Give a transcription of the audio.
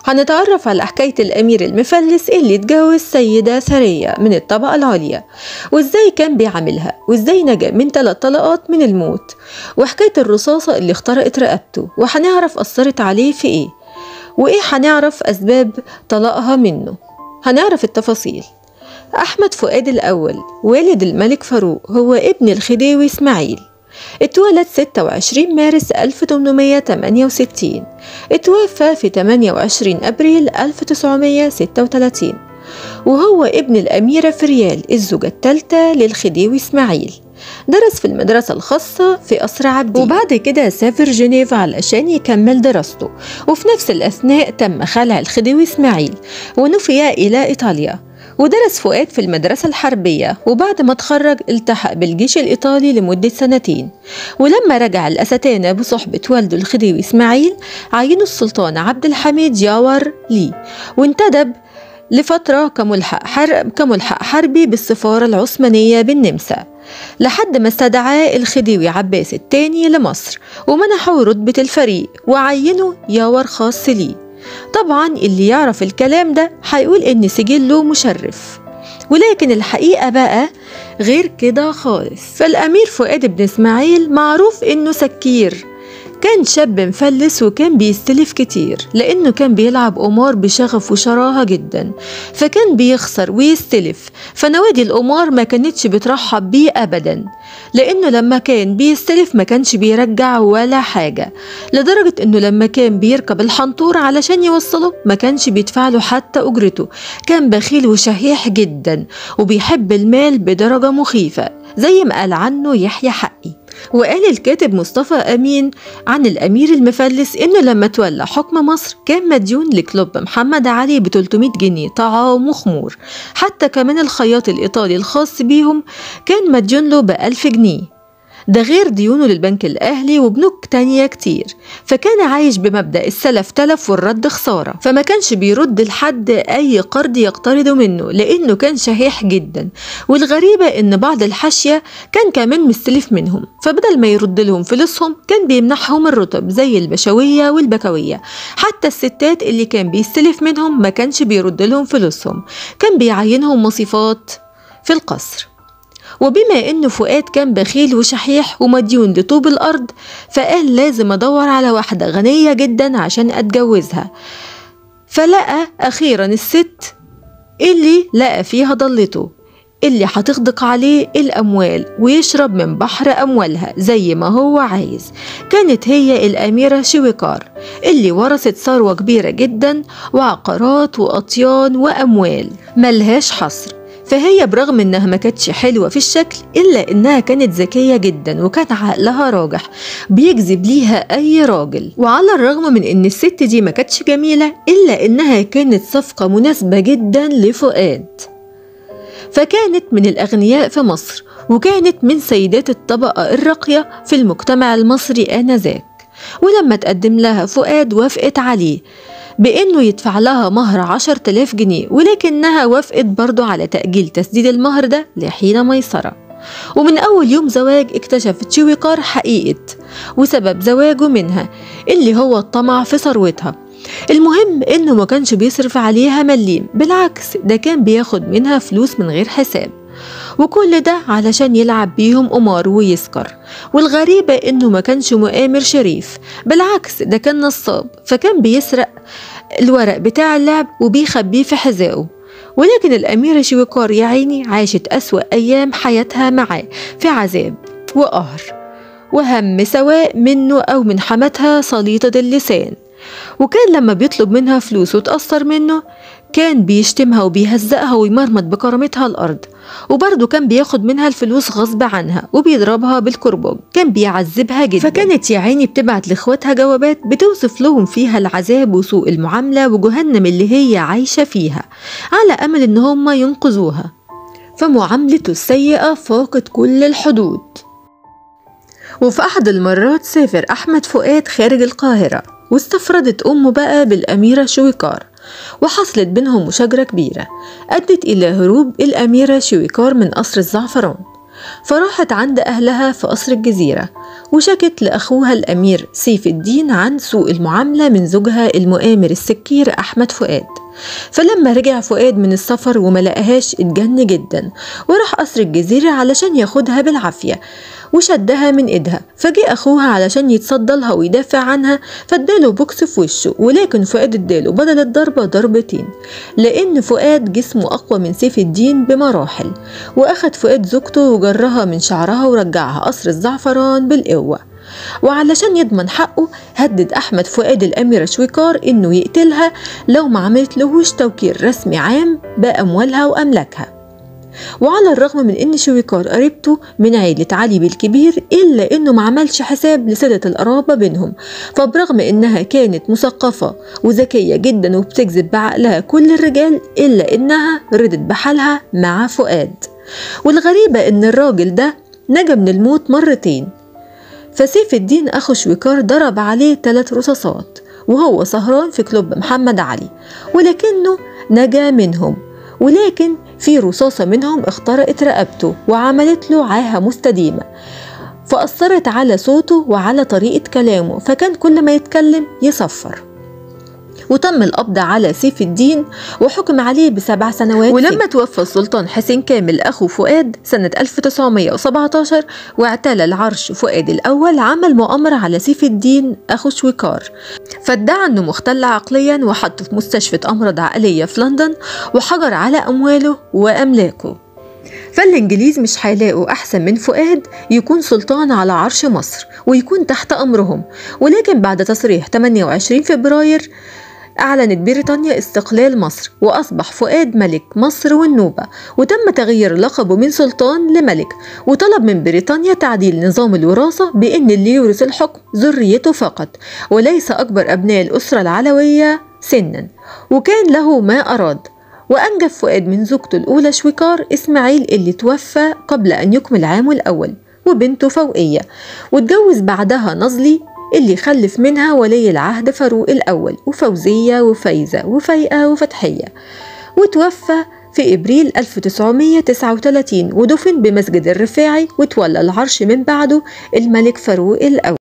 هنتعرف على حكاية الأمير المفلس اللي اتجوز سيدة ثرية من الطبقة العليا وإزاي كان بيعاملها وإزاي نجا من ثلاث طلقات من الموت وحكاية الرصاصة اللي اخترقت رقبته وهنعرف أثرت عليه في إيه وإيه هنعرف أسباب طلاقها منه هنعرف التفاصيل أحمد فؤاد الأول والد الملك فاروق هو ابن الخديوي إسماعيل اتولد 26 مارس 1868 اتوفى في 28 أبريل 1936 وهو ابن الأميرة فريال الزوجة الثالثة للخديوي إسماعيل درس في المدرسة الخاصة في قصر عبدين وبعد كده سافر جنيف علشان يكمل دراسته وفي نفس الأثناء تم خلع الخديوي إسماعيل ونفي إلى إيطاليا ودرس فؤاد في المدرسة الحربية وبعد ما اتخرج التحق بالجيش الإيطالي لمدة سنتين ولما رجع الأستانة بصحبة والده الخديوي إسماعيل عينوا السلطان عبد الحميد جاور ليه وانتدب لفترة كملحق, حرب كملحق حربي بالسفارة العثمانية بالنمسا لحد ما استدعاه الخديوي عباس الثاني لمصر ومنحه رتبة الفريق وعينه ياور خاص ليه طبعا اللي يعرف الكلام ده هيقول ان سجله مشرف ولكن الحقيقة بقى غير كده خالص فالأمير فؤاد بن إسماعيل معروف إنه سكير كان شاب مفلس وكان بيستلف كتير لأنه كان بيلعب قمار بشغف وشراهة جدا فكان بيخسر ويستلف فنوادي القمار ما كانتش بترحب بيه أبدا لأنه لما كان بيستلف ما كانش بيرجع ولا حاجة لدرجة إنه لما كان بيركب الحنطور علشان يوصله ما كانش بيدفع له حتى أجرته كان بخيل وشحيح جدا وبيحب المال بدرجة مخيفة زي ما قال عنه يحيى حقي وقال الكاتب مصطفى أمين عن الأمير المفلس إنه لما تولى حكم مصر كان مديون لكلوب محمد علي ب 300 جنيه طعام وخمور حتى كمان الخياط الإيطالي الخاص بيهم كان مديون له ب 1000 جنيه ده غير ديونه للبنك الأهلي وبنوك تانية كتير فكان عايش بمبدأ السلف تلف والرد خسارة فما كانش بيرد لحد أي قرض يقترضه منه لأنه كان شحيح جدا والغريبة إن بعض الحاشية كان كمان مستلف منهم فبدل ما يرد لهم فلوسهم كان بيمنحهم الرتب زي البشوية والبكوية حتى الستات اللي كان بيستلف منهم ما كانش بيرد لهم فلوسهم كان بيعينهم مصيفات في القصر وبما إن فؤاد كان بخيل وشحيح ومديون لطوب الأرض فقال لازم أدور على واحدة غنية جدا عشان أتجوزها فلقى أخيرا الست اللي لقى فيها ضلته اللي هتغدق عليه الأموال ويشرب من بحر أموالها زي ما هو عايز كانت هي الأميرة شويكار اللي ورثت ثروة كبيرة جدا وعقارات وأطيان وأموال ملهاش حصر فهي برغم انها ما كانتش حلوة في الشكل الا انها كانت ذكية جدا وكان عقلها راجح بيجذب ليها اي راجل وعلى الرغم من ان الست دي ما كانتش جميلة الا انها كانت صفقة مناسبة جدا لفؤاد فكانت من الأغنياء في مصر وكانت من سيدات الطبقة الراقية في المجتمع المصري آنذاك ولما تقدم لها فؤاد وافقت عليه بإنه يدفع لها مهر عشر تلاف جنيه ولكنها وافقت برضه على تأجيل تسديد المهر ده لحين ميسرة ومن أول يوم زواج اكتشفت شويقار حقيقة وسبب زواجه منها اللي هو الطمع في ثروتها المهم انه ما كانش بيصرف عليها مليم بالعكس ده كان بياخد منها فلوس من غير حساب وكل ده علشان يلعب بيهم قمار ويسكر والغريبة إنه ما كانش مؤامر شريف بالعكس ده كان نصاب فكان بيسرق الورق بتاع اللعب وبيخبيه في حذائه ولكن الأميرة شويكار يا عيني عاشت أسوأ أيام حياتها معاه في عذاب وقهر وهم سواء منه أو من حماتها سليطة اللسان وكان لما بيطلب منها فلوس وتأثر منه كان بيشتمها وبيهزقها ويمرمط بكرامتها الأرض وبرضه كان بياخد منها الفلوس غصب عنها وبيضربها بالكرباج كان بيعذبها جدا فكانت يا عيني بتبعت لاخواتها جوابات بتوصف لهم فيها العذاب وسوء المعاملة وجهنم اللي هي عايشة فيها على أمل إن هم ينقذوها فمعاملته السيئة فاقت كل الحدود وفي أحد المرات سافر أحمد فؤاد خارج القاهرة واستفردت أمه بقى بالأميرة شويكار وحصلت بينهم مشاجرة كبيرة أدت إلى هروب الأميرة شويكار من قصر الزعفران فراحت عند أهلها في قصر الجزيرة وشكت لأخوها الأمير سيف الدين عن سوء المعاملة من زوجها المؤامر السكير أحمد فؤاد فلما رجع فؤاد من السفر وما لقاهاش اتجن جدا وراح قصر الجزيرة علشان ياخدها بالعافية وشدها من ايدها فجاء اخوها علشان يتصدى لها ويدافع عنها فاداله بوكس في وشه ولكن فؤاد اداله بدل الضربة ضربتين لان فؤاد جسمه اقوى من سيف الدين بمراحل واخد فؤاد زوجته وجرها من شعرها ورجعها قصر الزعفران بالقوة وعلشان يضمن حقه هدد أحمد فؤاد الأميرة شويكار إنه يقتلها لو ما عملت لهوش توكيل رسمي عام بأموالها وأملاكها وعلى الرغم من ان شويكار قريبته من عيلة علي بالكبير الا انه ما عملش حساب لصلة القرابة بينهم فبرغم انها كانت مثقفة وذكية جدا وبتجذب بعقلها كل الرجال الا انها رضت بحالها مع فؤاد والغريبة ان الراجل ده نجا من الموت مرتين فسيف الدين أخو شويكار ضرب عليه ثلاث رصاصات وهو سهران في كلوب محمد علي ولكنه نجا منهم ولكن في رصاصة منهم اخترقت رقبته وعملت له عاهة مستديمة فأثرت على صوته وعلى طريقة كلامه فكان كل ما يتكلم يصفر وتم القبض على سيف الدين وحكم عليه بسبع سنوات ولما توفى السلطان حسين كامل أخو فؤاد سنة 1917 واعتلى العرش فؤاد الأول عمل مؤامرة على سيف الدين أخو شويكار فادعى أنه مختل عقليا وحطه في مستشفى أمراض عقلية في لندن وحجر على أمواله وأملاكه فالإنجليز مش هيلاقوا أحسن من فؤاد يكون سلطان على عرش مصر ويكون تحت أمرهم ولكن بعد تصريح 28 فبراير أعلنت بريطانيا استقلال مصر وأصبح فؤاد ملك مصر والنوبة وتم تغيير لقبه من سلطان لملك وطلب من بريطانيا تعديل نظام الوراثة بأن اللي يورث الحكم ذريته فقط وليس أكبر أبناء الأسرة العلوية سنا وكان له ما أراد وأنجب فؤاد من زوجته الأولى شويكار إسماعيل اللي توفى قبل أن يكمل عامه الأول وبنته فوقية واتجوز بعدها نظلي اللي خلف منها ولي العهد فاروق الأول وفوزية وفايزة وفايقة وفتحية وتوفى في إبريل 1939 ودفن بمسجد الرفاعي وتولى العرش من بعده الملك فاروق الأول